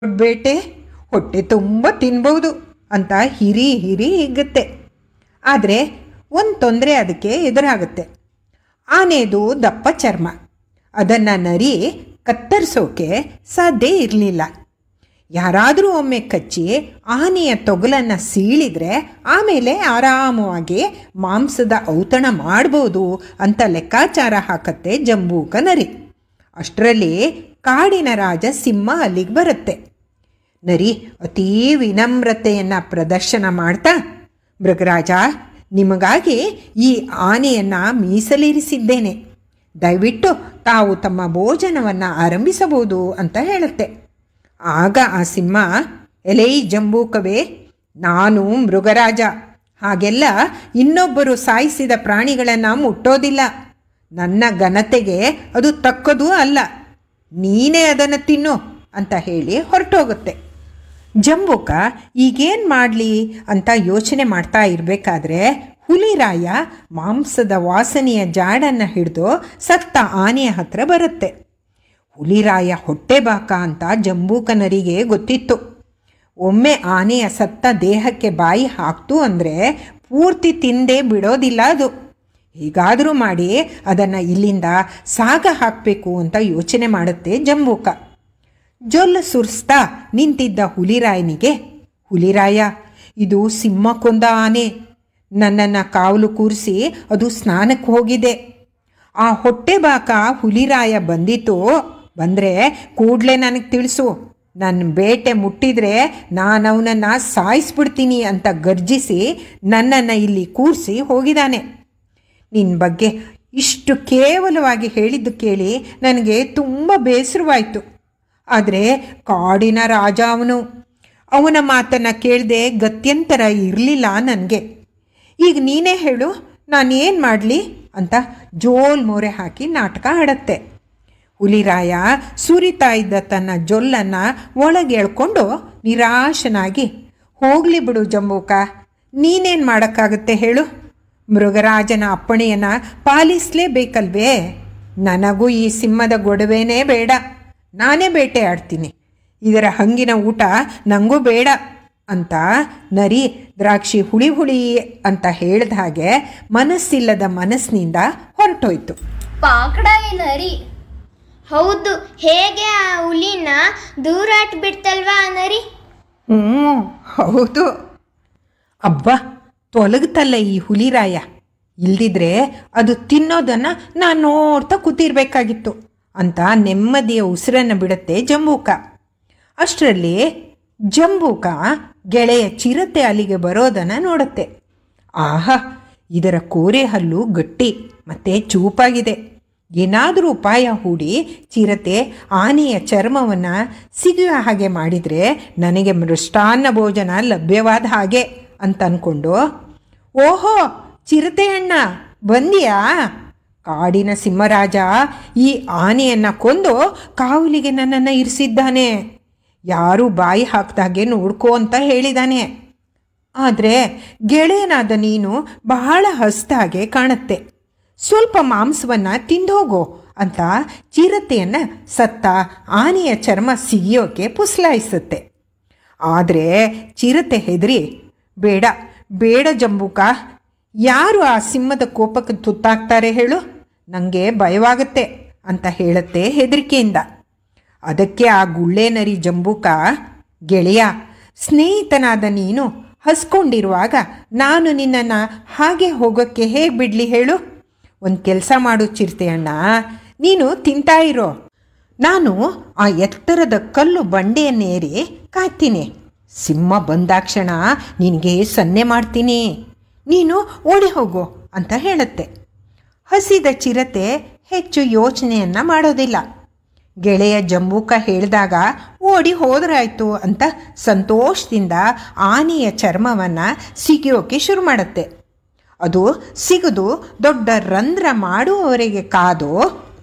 ಬೇಟೆ ಹೊಟ್ಟೆ ತುಂಬ ತಿನ್ಬೋದು ಅಂತ ಹಿರಿ ಹಿರಿ ಹಿಗ್ಗುತ್ತೆ ಆದರೆ ಒಂದು ತೊಂದರೆ ಅದಕ್ಕೆ ಎದುರಾಗುತ್ತೆ ಆನೆದು ದಪ್ಪ ಚರ್ಮ ಅದನ್ನು ನರಿ ಕತ್ತರಿಸೋಕೆ ಸಾಧ್ಯ ಇರಲಿಲ್ಲ ಯಾರಾದರೂ ಒಮ್ಮೆ ಕಚ್ಚಿ ಆನೆಯ ತೊಗಲನ್ನು ಸೀಳಿದ್ರೆ ಆಮೇಲೆ ಆರಾಮವಾಗಿ ಮಾಂಸದ ಔತಣ ಮಾಡ್ಬೋದು ಅಂತ ಲೆಕ್ಕಾಚಾರ ಹಾಕತ್ತೆ ಜಂಬೂಕ ನರಿ ಅಷ್ಟರಲ್ಲಿ ಕಾಡಿನ ರಾಜ ಸಿಂಹ ಅಲ್ಲಿಗೆ ಬರುತ್ತೆ ನರಿ ಅತೀ ವಿನಮ್ರತೆಯನ್ನು ಪ್ರದರ್ಶನ ಮಾಡ್ತಾ ಮೃಗರಾಜ ನಿಮಗಾಗಿ ಈ ಆನೆಯನ್ನು ಮೀಸಲಿರಿಸಿದ್ದೇನೆ ದಯವಿಟ್ಟು ತಾವು ತಮ್ಮ ಭೋಜನವನ್ನು ಆರಂಭಿಸಬಹುದು ಅಂತ ಹೇಳುತ್ತೆ ಆಗ ಆ ಸಿಂಹ ಎಲೈ ಜಂಬೂಕವೇ ನಾನು ಮೃಗರಾಜ ಹಾಗೆಲ್ಲ ಇನ್ನೊಬ್ಬರು ಸಾಯಿಸಿದ ಪ್ರಾಣಿಗಳನ್ನು ಮುಟ್ಟೋದಿಲ್ಲ ನನ್ನ ಘನತೆಗೆ ಅದು ತಕ್ಕದೂ ಅಲ್ಲ ನೀನೇ ಅದನ್ನು ತಿನ್ನು ಅಂತ ಹೇಳಿ ಹೊರಟೋಗುತ್ತೆ ಜಂಬೂಕ ಈಗೇನು ಮಾಡಲಿ ಅಂತ ಯೋಚನೆ ಮಾಡ್ತಾ ಇರಬೇಕಾದ್ರೆ ಹುಲಿರಾಯ ಮಾಂಸದ ವಾಸನೆಯ ಜಾಡನ್ನು ಹಿಡಿದು ಸತ್ತ ಆನೆಯ ಹತ್ರ ಬರುತ್ತೆ ಹುಲಿರಾಯ ಹೊಟ್ಟೆಬಾಕ ಅಂತ ಜಂಬೂಕನರಿಗೆ ಗೊತ್ತಿತ್ತು ಒಮ್ಮೆ ಆನೆಯ ಸತ್ತ ದೇಹಕ್ಕೆ ಬಾಯಿ ಹಾಕ್ತು ಅಂದರೆ ಪೂರ್ತಿ ತಿಂದೇ ಬಿಡೋದಿಲ್ಲ ಅದು ಹೀಗಾದರೂ ಮಾಡಿ ಅದನ್ನು ಇಲ್ಲಿಂದ ಸಾಗ ಹಾಕಬೇಕು ಅಂತ ಯೋಚನೆ ಮಾಡುತ್ತೆ ಜಂಬೂಕ ಜೊಲ್ಲು ಸುರಿಸ್ತಾ ನಿಂತಿದ್ದ ಹುಲಿರಾಯನಿಗೆ ಹುಲಿರಾಯ ಇದು ಸಿಂಹ ಕೊಂದ ಆನೆ ನನ್ನನ್ನು ಕಾವಲು ಕೂರಿಸಿ ಅದು ಸ್ನಾನಕ್ಕೆ ಹೋಗಿದೆ ಆ ಹೊಟ್ಟೆಬಾಕ ಹುಲಿರಾಯ ಬಂದಿತ್ತು ಬಂದರೆ ಕೂಡಲೇ ನನಗೆ ತಿಳಿಸು ನನ್ನ ಬೇಟೆ ಮುಟ್ಟಿದರೆ ನಾನು ಅವನನ್ನು ಸಾಯಿಸ್ಬಿಡ್ತೀನಿ ಅಂತ ಗರ್ಜಿಸಿ ನನ್ನನ್ನು ಇಲ್ಲಿ ಕೂರಿಸಿ ಹೋಗಿದ್ದಾನೆ ನಿನ್ನ ಬಗ್ಗೆ ಇಷ್ಟು ಕೇವಲವಾಗಿ ಹೇಳಿದ್ದು ಕೇಳಿ ನನಗೆ ತುಂಬ ಬೇಸರವಾಯಿತು ಆದರೆ ಕಾಡಿನ ರಾಜ ಅವನು ಅವನ ಮಾತನ್ನು ಕೇಳದೆ ಗತ್ಯಂತರ ಇರಲಿಲ್ಲ ನನಗೆ ಈಗ ನೀನೇ ಹೇಳು ನಾನು ಏನು ಮಾಡಲಿ ಅಂತ ಜೋಲ್ ಮೋರೆ ಹಾಕಿ ನಾಟಕ ಆಡತ್ತೆ ಹುಲಿರಾಯ ಸುರಿತಾ ಇದ್ದ ತನ್ನ ಜೊಲ್ಲನ್ನು ಒಳಗೆ ಎಳ್ಕೊಂಡು ನಿರಾಶನಾಗಿ ಹೋಗಲಿ ಬಿಡು ಜಂಬೂಕ ನೀನೇನು ಮಾಡೋಕ್ಕಾಗುತ್ತೆ ಹೇಳು ಮೃಗರಾಜನ ಅಪ್ಪಣೆಯನ್ನು ಪಾಲಿಸಲೇಬೇಕಲ್ವೇ ನನಗೂ ಈ ಸಿಂಹದ ಗೊಡವೆನೇ ಬೇಡ ನಾನೇ ಬೇಟೆ ಆಡ್ತೀನಿ ಇದರ ಹಂಗಿನ ಊಟ ನನಗೂ ಬೇಡ ಅಂತ ನರಿ ದ್ರಾಕ್ಷಿ ಹುಳಿ ಹುಳಿ ಅಂತ ಹೇಳಿದ ಹಾಗೆ ಮನಸ್ಸಿಲ್ಲದ ಮನಸ್ಸಿನಿಂದ ಹೊರಟೋಯ್ತು ಪಾಕಡ ಈ ನರಿ ಹೌದು ಹೇಗೆ ಆ ಹುಲಿನ ದೂರಾಟ್ ಬಿಡ್ತಲ್ವಾ ಆ ನರಿ ಹ್ಞೂ ಹೌದು ಅಬ್ಬ ತೊಲಗುತ್ತಲ್ಲ ಈ ಹುಲಿರಾಯ ಇಲ್ದಿದ್ರೆ ಅದು ತಿನ್ನೋದನ್ನು ನಾನು ನೋಡ್ತಾ ಕೂತಿರ್ಬೇಕಾಗಿತ್ತು ಅಂತ ನೆಮ್ಮದಿಯ ಉಸಿರನ್ನು ಬಿಡುತ್ತೆ ಜಂಬೂಕ ಅಷ್ಟರಲ್ಲಿ ಜಂಬೂಕ ಗೆಳೆಯ ಚಿರತೆ ಅಲ್ಲಿಗೆ ಬರೋದನ್ನು ನೋಡುತ್ತೆ ಆಹಾ ಇದರ ಕೋರೆ ಹಲ್ಲು ಗಟ್ಟಿ ಮತ್ತು ಚೂಪಾಗಿದೆ ಏನಾದರೂ ಉಪಾಯ ಹೂಡಿ ಚಿರತೆ ಆನೆಯ ಚರ್ಮವನ್ನು ಸಿಗುವ ಹಾಗೆ ಮಾಡಿದರೆ ನನಗೆ ಮೃಷ್ಟಾನ್ನ ಭೋಜನ ಲಭ್ಯವಾದ ಹಾಗೆ ಅಂತ ಅಂದ್ಕೊಂಡು ಓಹೋ ಚಿರತೆ ಅಣ್ಣ ಬಂದಿಯಾ ಕಾಡಿನ ಸಿಂಹರಾಜ ಈ ಆನೆಯನ್ನು ಕೊಂದು ಕಾವಲಿಗೆ ನನ್ನನ್ನು ಇರಿಸಿದ್ದಾನೆ ಯಾರೂ ಬಾಯಿ ಹಾಕ್ದಾಗೆ ನೋಡ್ಕೋ ಅಂತ ಹೇಳಿದಾನೆ ಆದರೆ ಗೆಳೆಯನಾದ ನೀನು ಬಹಳ ಹಸ್ತಾಗೆ ಕಾಣುತ್ತೆ ಸ್ವಲ್ಪ ಮಾಂಸವನ್ನು ತಿಂದೋಗೋ ಅಂತ ಚಿರತೆಯನ್ನು ಸತ್ತ ಆನೆಯ ಚರ್ಮ ಸಿಗಿಯೋಕೆ ಪುಸ್ಲಾಯಿಸುತ್ತೆ ಆದರೆ ಚಿರತೆ ಹೆದರಿ ಬೇಡ ಬೇಡ ಜಂಬೂಕ ಯಾರು ಆ ಸಿಂಹದ ಕೋಪಕ್ಕೆ ತುತ್ತಾಗ್ತಾರೆ ಹೇಳು ನನಗೆ ಭಯವಾಗುತ್ತೆ ಅಂತ ಹೇಳುತ್ತೆ ಹೆದರಿಕೆಯಿಂದ ಅದಕ್ಕೆ ಆ ಗುಳ್ಳೆ ನರಿ ಜಂಬೂಕ ಗೆಳೆಯ ಸ್ನೇಹಿತನಾದ ನೀನು ಹಸ್ಕೊಂಡಿರುವಾಗ ನಾನು ನಿನ್ನನ್ನು ಹಾಗೆ ಹೋಗೋಕ್ಕೆ ಹೇಗೆ ಬಿಡಲಿ ಹೇಳು ಒಂದು ಕೆಲಸ ಮಾಡು ಚಿರತೆ ಅಣ್ಣ ನೀನು ತಿಂತಾ ಇರೋ ನಾನು ಆ ಎತ್ತರದ ಕಲ್ಲು ಬಂಡೆಯನ್ನೇರಿ ಕಾಯ್ತೀನಿ ಸಿಂಹ ಬಂದಾಕ್ಷಣ ನಿನಗೆ ಸನ್ನೆ ಮಾಡ್ತೀನಿ ನೀನು ಓಡಿ ಹೋಗು ಅಂತ ಹೇಳುತ್ತೆ ಹಸಿದ ಚಿರತೆ ಹೆಚ್ಚು ಯೋಚನೆಯನ್ನು ಮಾಡೋದಿಲ್ಲ ಗೆಳೆಯ ಜಂಬೂಕ ಹೇಳಿದಾಗ ಓಡಿ ಹೋದ್ರಾಯ್ತು ಅಂತ ಸಂತೋಷದಿಂದ ಆನೆಯ ಚರ್ಮವನ್ನು ಸಿಗಿಯೋಕೆ ಶುರು ಮಾಡುತ್ತೆ ಅದು ಸಿಗದು ದೊಡ್ಡ ರಂಧ್ರ ಮಾಡುವವರೆಗೆ ಕಾದು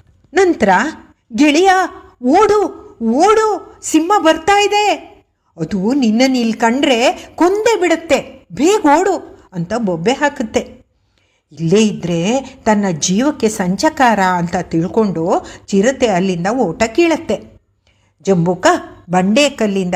ನಂತರ ಗೆಳೆಯ ಓಡು ಓಡು ಸಿಂಹ ಬರ್ತಾ ಇದೆ ಅದು ನಿನ್ನನ್ನು ಇಲ್ಲಿ ಕಂಡ್ರೆ ಕೊಂದೇ ಬಿಡುತ್ತೆ ಬೇಗ ಓಡು ಅಂತ ಬೊಬ್ಬೆ ಹಾಕುತ್ತೆ ಇಲ್ಲೇ ಇದ್ದರೆ ತನ್ನ ಜೀವಕ್ಕೆ ಸಂಚಕಾರ ಅಂತ ತಿಳ್ಕೊಂಡು ಚಿರತೆ ಅಲ್ಲಿಂದ ಓಟ ಕೀಳತ್ತೆ ಜಂಬೂಕ ಬಂಡೆ ಕಲ್ಲಿಂದ